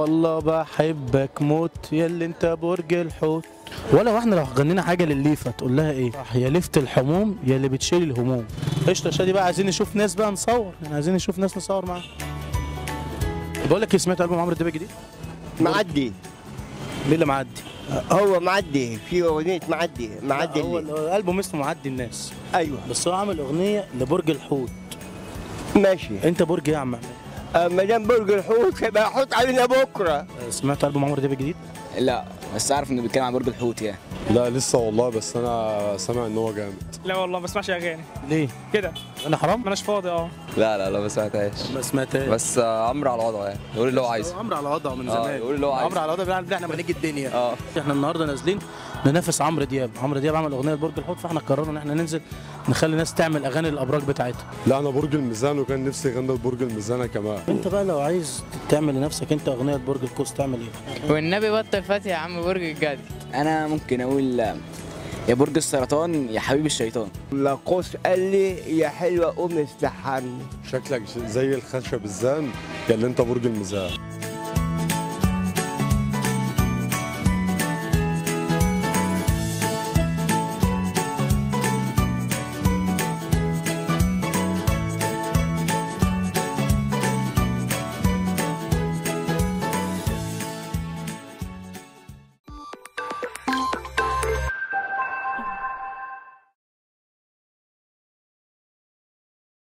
والله بحبك موت يا اللي انت برج الحوت ولا واحنا لو غنينا حاجه للليفه تقول لها ايه صح يا ليفه الحموم يا اللي بتشيل الهموم قشطه يا شادي بقى عايزين نشوف ناس بقى نصور يعني عايزين نشوف ناس نصور معاها بقول لك إيه، سمعت البوم عمرو دياب الجديد معدي مين اللي معدي هو معدي في اغنيه معدي معدي هو اللي. الالبوم اسمه معدي الناس ايوه بس هو عامل اغنيه لبرج الحوت ماشي انت برج ايه يا عم ما دام برج الحوت هيبقى حوت علينا بكره سمعت البوم عمرو دياب الجديد لا بس عارف انه بيتكلم عن برج الحوت يعني لا لسه والله بس انا سامع ان هو جامد لا والله ما بسمعش اغاني ليه كده انا حرام ما اناش فاضي اه لا لا لا ما سمعتهاش ما سمعتهاش بس آه، عمرو على وضعه يعني يقول اللي هو عايزه عمرو على وضعه من اه زمان يقول اللي هو عمرو عايزه على وضعه بيلعب احنا ملك الدنيا اه احنا النهارده نازلين ننافس عمرو دياب عمرو دياب عمل اغنيه لبرج الحوت فاحنا قررنا ان احنا ننزل نخلي الناس تعمل اغاني للابراج بتاعتها لا انا برج الميزان وكان نفسي يغني برج الميزان كمان انت بقى لو عايز تعمل لنفسك انت اغنيه لبرج القوس تعمل ايه والنبي بطل فاتح يا عم برج الجدي انا ممكن اقول آه، يا برج السرطان يا حبيب الشيطان لاقوس قال لي يا حلوه قوم استحمي شكلك زي الخشب الزان يا اللي انت برج الميزان